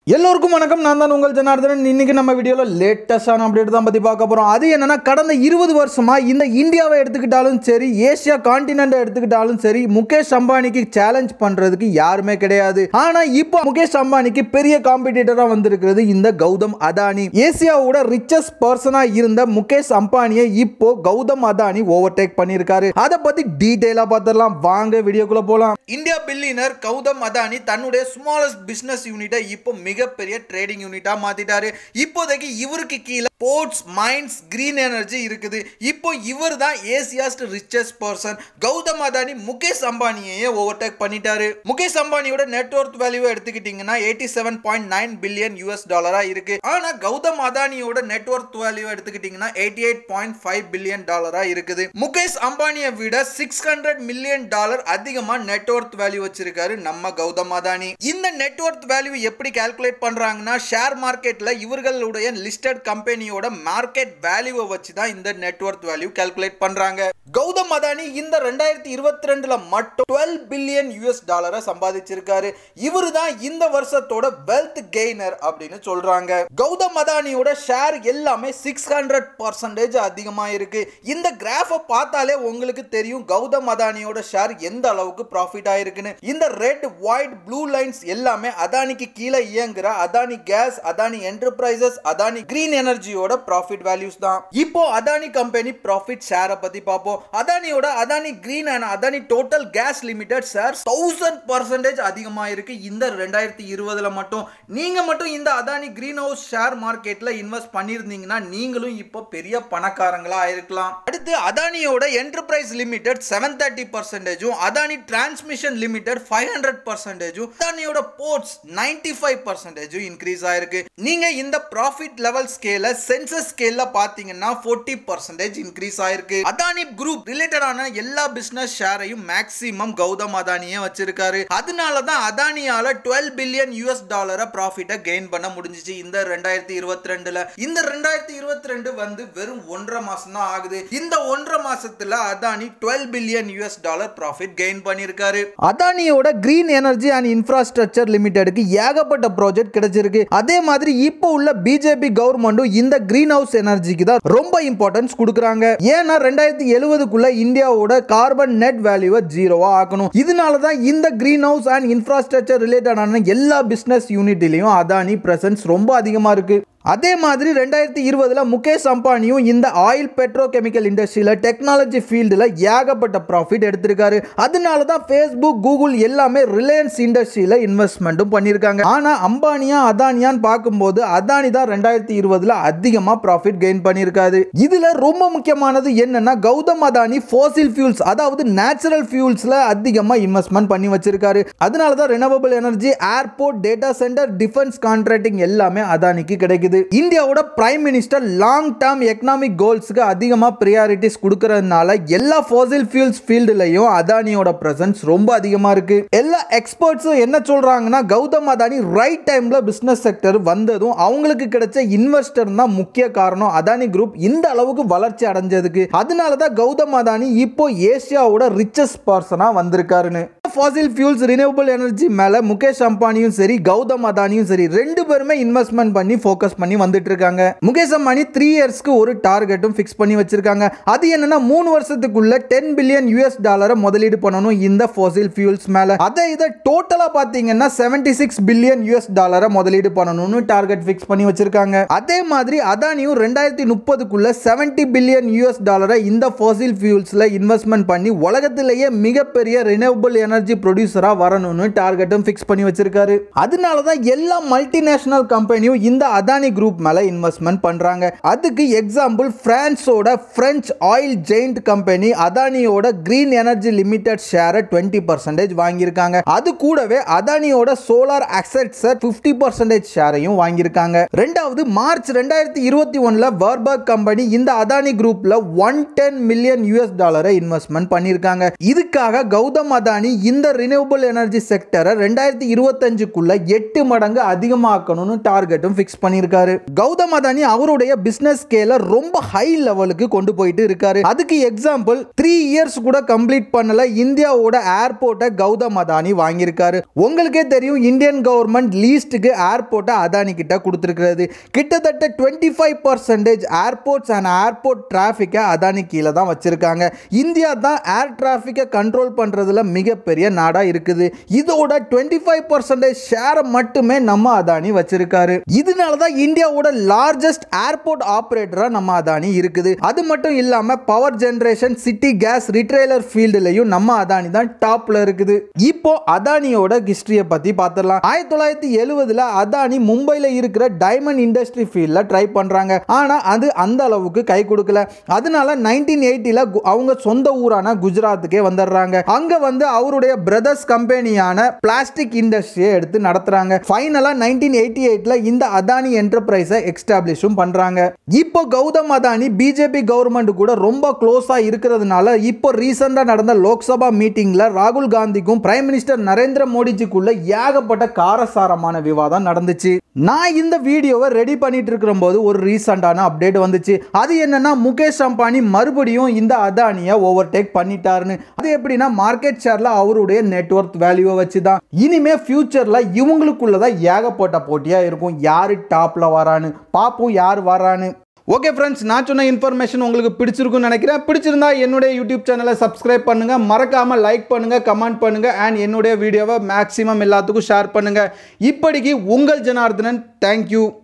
எல்லோருக்கும் வணக்கம் நான் தான் உங்கள் ஜனார்தனன் இன்னைக்கு நம்ம வீடியோவில் லேட்டஸ்டான அப்டேட் தான் பற்றி பார்க்க போகிறோம் அது என்னன்னா கடந்த இருபது வருஷமா இந்த இந்தியாவை எடுத்துக்கிட்டாலும் சரி ஏசியா காண்டினென்ட்டை எடுத்துக்கிட்டாலும் சரி முகேஷ் அம்பானிக்கு சேலஞ்ச் பண்ணுறதுக்கு யாருமே கிடையாது ஆனால் இப்போ முகேஷ் அம்பானிக்கு பெரிய காம்படிட்டராக வந்திருக்கிறது இந்த கௌதம் அதானி ஏசியாவோட ரிச்சஸ்ட் பர்சனாக இருந்த முகேஷ் அம்பானியை இப்போ கௌதம் அதானி ஓவர்டேக் பண்ணியிருக்காரு அதை பற்றி டீட்டெயிலாக பார்த்துடலாம் வாங்க வீடியோக்குள்ளே போகலாம் இந்தியா பில்லியனர் கௌதம் அதானி தன்னுடைய ஸ்மாலஸ்ட் பிசினஸ் யூனிட்டை இப்போ மிகப்பெரிய ட்ரேடிங் யூனிட்டா மாத்திட்டாரு இப்போதைக்கு இவருக்கு கீழே போர்ட்ஸ் மைன்ஸ் கிரீன் எனர்ஜி இருக்குது இப்போ இவர் தான் Asia's richest person Gautam Adani Mukesh அம்பானியையே ஓவர்டேக் பண்ணிட்டாரு முகேஷ் அம்பானியோட நெட்ஒர்த் வேல்யூ எடுத்துக்கிட்டீங்கன்னா eighty seven point nine billion US டாலரா இருக்கு ஆனா கௌதம் அதானியோட நெட்ஒர்த் வேல்யூ எடுத்துக்கிட்டீங்கன்னா eighty eight point five billion டாலரா இருக்குது முகேஷ் அம்பானியை விட சிக்ஸ் ஹண்ட்ரட் மில்லியன் டாலர் அதிகமா நெட்ஒர்த் வேல்யூ வச்சிருக்காரு நம்ம கௌதம் அதானி இந்த நெட்ஒர்த் வேல்யூ எப்படி கால்குலேட் பண்றாங்கன்னா ஷேர் மார்க்கெட்ல இவர்களுடைய லிஸ்டட் கம்பெனியோட மார்க்கெட் வேல்யூவை வச்சு தான் இந்த நெட்ஒர்த் வேல்யூ கால்குலேட் பண்றாங்க கௌதம் அதானி இந்த ரெண்டாயிரத்தி இருபத்தி ரெண்டுல மட்டும் டுவெல் பில்லியன் யூஎஸ் டாலரை சம்பாதிச்சிருக்காரு இவரு தான் இந்த வருஷத்தோட வெல்த் கெய்னர் அப்படின்னு சொல்றாங்க கௌதம் அதானியோட ஷேர் எல்லாமே சிக்ஸ் ஹண்ட்ரட் பர்சன்டேஜ் அதிகமா இருக்கு இந்த கிராஃபை பார்த்தாலே உங்களுக்கு தெரியும் கௌதம் அதானியோட ஷேர் எந்த அளவுக்கு ப்ராஃபிட் ஆயிருக்குன்னு இந்த ரெட் ஒயிட் ப்ளூ லைன்ஸ் எல்லாமே அதானிக்கு கீழே இயங்குற Adani Gas Adani Enterprises Adani Green எனர்ஜியோட ப்ராஃபிட் வேல்யூஸ் தான் இப்போ அதானி கம்பெனி ப்ராஃபிட் ஷேரை பத்தி பார்ப்போம் அதானியோட Adani Green and Adani Total Gas Limited share thousand percentage அதிகமா இருக்கு இந்த ரெண்டாயிரத்தி இருபதுல மட்டும் நீங்க மட்டும் இந்த அதானி கிரீன் ஹவுஸ் ஷேர் மார்க்கெட்ல இன்வெஸ்ட் பண்ணியிருந்தீங்கன்னா நீங்களும் இப்போ பெரிய பணக்காரங்களா ஆயிருக்கலாம் அடுத்து அதானியோட என்டர்பிரைஸ் லிமிடெட் செவன் தேர்ட்டி பர்சன்டேஜும் Adani Transmission Limited five hundred பர்சன்டேஜும் அதானியோட போர்ட்ஸ் நைன்டி ஃபைவ் பர்சன்டேஜும் இன்க்ரீஸ் ஆயிருக்கு நீங்க இந்த ப்ராஃபிட் லெவல் ஸ்கேல சென்சஸ் ஸ்கேல்ல பாத்தீங்கன்னா ஃபோர்ட்டி பர்சன்டேஜ் இன்க்ரீஸ் ஆயிருக்கு அதானி குரூப் ரிலேட்டடான எல்லா பிசினஸ் ஷேரையும் மேக்ஸிமம் கௌதம் அதானியே வச்சிருக்காரு அதனால தான் அதானியால டுவெல் பில்லியன் யூஎஸ் டாலரை ப்ராஃபிட்டை கெயின் பண்ண முடிஞ்சிச்சு இந்த ரெண்டாயிரத்தி இருபத்தி ரெண்டுல இந்த ரெண்டாயிரத்தி இருபத்தி ரெண்டு வந்து வெறும் ஒன்றரை மாசம் தான் ஆகுது இந்த ஒன்றரை மாசத்துல Adani twelve billion US dollar profit gain பண்ணியிருக்காரு அதானியோட கிரீன் எனர்ஜி அண்ட் இன்ஃப்ராஸ்ட்ரக்சர் லிமிடெடுக்கு ஏகப்பட்ட ப்ராஜெக்ட் கிடைச்சிருக்கு அதே மாதிரி இப்போ உள்ள பிஜேபி கவர்மெண்ட்டும் இந்த கிரீன் ஹவுஸ் எனர்ஜிக்கு தான் ரொம்ப இம்பார்ட்டன்ஸ் கொடுக்குறாங்க ஏன்னா ரெண்டாயிரத்தி எழுபதுக்குள்ள இந்தியாவோட கார்பன் நெட் வேல்யூவை ஜீரோவா ஆக்கணும் இதனால தான் இந்த கிரீன் ஹவுஸ் அண்ட் இன்ஃப்ராஸ்ட்ரக்சர் ரிலேட்டடான எல்லா பிசினஸ் யூனிட்லையும் அதானி பிரசன்ஸ் ரொம்ப அதிகமா இருக்கு அதே மாதிரி ரெண்டாயிரத்தி இருபதுல முகேஷ் அம்பானியும் இந்த ஆயில் பெட்ரோ கெமிக்கல் இண்டஸ்ட்ரியில் டெக்னாலஜி ஃபீல்டில் ஏகப்பட்ட ப்ராஃபிட் எடுத்திருக்காரு அதனால தான் ஃபேஸ்புக் கூகுள் எல்லாமே ரிலையன்ஸ் இண்டஸ்ட்ரியில் இன்வெஸ்ட்மெண்ட்டும் பண்ணியிருக்காங்க ஆனால் அம்பானியா அதானியான்னு பார்க்கும்போது அதானி தான் ரெண்டாயிரத்தி இருபதுல அதிகமாக ப்ராஃபிட் கெயின் பண்ணியிருக்காரு இதில் ரொம்ப முக்கியமானது என்னன்னா கௌதம் அதானி ஃபோசில் ஃபியூல்ஸ் அதாவது நேச்சுரல் ஃபியூல்ஸில் அதிகமாக இன்வெஸ்ட்மெண்ட் பண்ணி வச்சிருக்காரு அதனால தான் renewable energy airport data centre defence contracting எல்லாமே அதானிக்கு கிடைக்குது இருக்குது இந்தியாவோட prime minister long term economic கோல்ஸ்க்கு அதிகமாக ப்ரியாரிட்டிஸ் கொடுக்கறதுனால எல்லா ஃபோசில் ஃபியூல்ஸ் ஃபீல்டுலையும் அதானியோட பிரசன்ஸ் ரொம்ப அதிகமாக இருக்கு எல்லா எக்ஸ்பர்ட்ஸும் என்ன சொல்றாங்கன்னா கௌதம் அதானி ரைட் டைம்ல பிசினஸ் செக்டர் வந்ததும் அவங்களுக்கு கிடைச்ச இன்வெஸ்டர் தான் முக்கிய காரணம் அதானி குரூப் இந்த அளவுக்கு வளர்ச்சி அடைஞ்சதுக்கு அதனால தான் கௌதம் அதானி இப்போ ஏசியாவோட ரிச்சஸ்ட் பர்சனாக வந்திருக்காருன்னு ஃபாசில் ஃபியூல்ஸ் ரினியூவபிள் எனர்ஜி மேலே முகேஷ் அம்பானியும் சரி கௌதம் அதானியும் சரி ரெண்டு பேருமே இன்வெஸ்ட்மெண்ட் பண்ணி ஃபோக்கஸ் பண்ணி வந்துட்டு இருக்காங்க முகேஷ் அம்பானி த்ரீ இயர்ஸ்க்கு ஒரு டார்கெட்டும் ஃபிக்ஸ் பண்ணி வச்சிருக்காங்க அது என்னன்னா மூணு வருஷத்துக்குள்ள டென் பில்லியன் யூஎஸ் டாலரை முதலீடு பண்ணணும் இந்த ஃபாசில் ஃபியூல்ஸ் மேலே அதை இதை டோட்டலாக பார்த்தீங்கன்னா செவன்டி சிக்ஸ் பில்லியன் யூஎஸ் டாலரை முதலீடு பண்ணணும்னு டார்கெட் ஃபிக்ஸ் பண்ணி வச்சிருக்காங்க அதே மாதிரி அதானியும் ரெண்டாயிரத்தி முப்பதுக்குள்ள செவன்டி பில்லியன் யூஎஸ் டாலரை இந்த ஃபாசில் ஃபியூல்ஸில் இன்வெஸ்ட்மெண்ட் பண்ணி உலகத்திலேயே மிகப்பெரிய ரினியூவபிள் எனர்ஜி ப்ரொடியூசராக வரணும்னு டார்கெட்டும் ஃபிக்ஸ் பண்ணி வச்சிருக்காரு அதனால தான் எல்லா மல்டிநேஷனல் கம்பெனியும் இந்த அதானி குரூப் மேலே இன்வெஸ்ட்மெண்ட் பண்ணுறாங்க அதுக்கு எக்ஸாம்பிள் பிரான்ஸோட ஃப்ரெஞ்ச் ஆயில் ஜெயிண்ட் கம்பெனி அதானியோட கிரீன் எனர்ஜி லிமிடெட் ஷேரை டுவெண்ட்டி பர்சன்டேஜ் வாங்கியிருக்காங்க அது கூடவே அதானியோட சோலார் அசெட்ஸை ஃபிஃப்டி பர்சன்டேஜ் ஷேரையும் வாங்கியிருக்காங்க ரெண்டாவது மார்ச் ரெண்டாயிரத்தி இருபத்தி ஒன்றில் வர்பர்க் கம்பெனி இந்த அதானி குரூப்ல ஒன் டென் மில்லியன் யூஎஸ் டாலரை இன்வெஸ்ட்மெண்ட் பண்ணியிருக்காங்க இதுக்காக கௌதம் அதானி இந்த ரினியூவபிள் எனர்ஜி செக்டரை ரெண்டாயிரத்தி இருபத்தஞ்சுக்குள்ள எட்டு மடங்கு அதிகமாக்கணும்னு டார்கெட்டும் ஃபிக்ஸ் பண்ணியிருக்காரு கௌதம் அதானி அவருடைய பிசினஸ் ஸ்கேல ரொம்ப ஹை லெவலுக்கு கொண்டு போயிட்டு இருக்காரு அதுக்கு எக்ஸாம்பிள் த்ரீ இயர்ஸ் கூட கம்ப்ளீட் பண்ணல இந்தியாவோட ஏர்போர்ட்டை கௌதம் அதானி வாங்கியிருக்காரு உங்களுக்கே தெரியும் இந்தியன் கவர்மெண்ட் லீஸ்ட்டுக்கு ஏர்போர்ட்டை அதானி கிட்ட கொடுத்துருக்கிறது கிட்டத்தட்ட twenty five percentage airports and airport டிராஃபிக்கை அதானி கீழே தான் வச்சிருக்காங்க இந்தியா தான் ஏர் டிராஃபிக்கை கண்ட்ரோல் பண்ணுறதுல மிகப்பெரிய நாடாக இருக்குது இதோட டுவெண்ட்டி ஃபைவ் பர்சன்டேஜ் ஷேரை மட்டுமே நம்ம அதானி வச்சிருக்காரு இதனால தான் இந்தியாவோட லார்ஜஸ்ட் ஏர்போர்ட் ஆப்ரேட்டராக நம்ம அதானி இருக்குது அது மட்டும் இல்லாமல் power generation city gas retailer ஃபீல்டுலையும் நம்ம அதானி தான் டாப்ல இருக்குது இப்போ அதானியோட ஹிஸ்டரியை பற்றி பார்த்துடலாம் ஆயிரத்தி தொள்ளாயிரத்தி எழுவதுல அதானி மும்பையில் இருக்கிற டைமண்ட் இண்டஸ்ட்ரி ஃபீல்டில் ட்ரை பண்ணுறாங்க ஆனால் அது அந்த அளவுக்கு கை கொடுக்கல அதனால நைன்டீன் எயிட்டியில் அவங்க சொந்த ஊரான குஜராத்துக்கே வந்துடுறாங்க அங்கே வந்து அவருடைய பிரதர்ஸ் கம்பெனியான பிளாஸ்டிக் இண்டஸ்ட்ரியை எடுத்து நடத்துகிறாங்க ஃபைனலாக நைன்டீன் எயிட்டி எயிட்டில் இந்த அதானி என்டர்பிரைஸை எக்ஸ்டாப்ளிஷும் பண்ணுறாங்க இப்போ கௌதம் அதானி பிஜேபி கவர்மெண்ட் கூட ரொம்ப க்ளோஸாக இருக்கிறதுனால இப்போ ரீசெண்டாக நடந்த லோக்சபா மீட்டிங்கில் ராகுல் காந்திக்கும் பிரைம் மினிஸ்டர் நரேந்திர மோடிஜிக்குள்ள ஏகப்பட்ட காரசாரமான விவாதம் நடந்துச்சு நான் இந்த வீடியோவை ரெடி பண்ணிட்டு இருக்கிற போது ஒரு ரீசெண்டான அப்டேட் வந்துச்சு அது என்னன்னா முகேஷ் அம்பானி மறுபடியும் இந்த அதானியை ஓவர்டேக் பண்ணிட்டாருன்னு அது எப்படின்னா மார்க்கெட் ஷேர்ல அவருடைய நெட்ஒர்க் வேல்யூவை வச்சு தான் இனிமே ஃபியூச்சர்ல இவங்களுக்குள்ளதான் ஏகப்பட்ட போட்டியா இருக்கும் யாரு டாப்ல வரான்னு பார்ப்போம் யார் வரான்னு ஓகே ஃப்ரெண்ட்ஸ் நான் சொன்ன இன்ஃபர்மேஷன் உங்களுக்கு பிடிச்சிருக்குன்னு நினைக்கிறேன் பிடிச்சிருந்தா என்னுடைய யூடியூப் சேனலை சப்ஸ்கிரைப் பண்ணுங்க மறக்காம லைக் பண்ணுங்க கமெண்ட் பண்ணுங்க அண்ட் என்னுடைய வீடியோவை மேக்ஸிமம் எல்லாத்துக்கும் ஷேர் பண்ணுங்க இப்படிக்கு உங்கள் ஜனார்தனன் தேங்க்யூ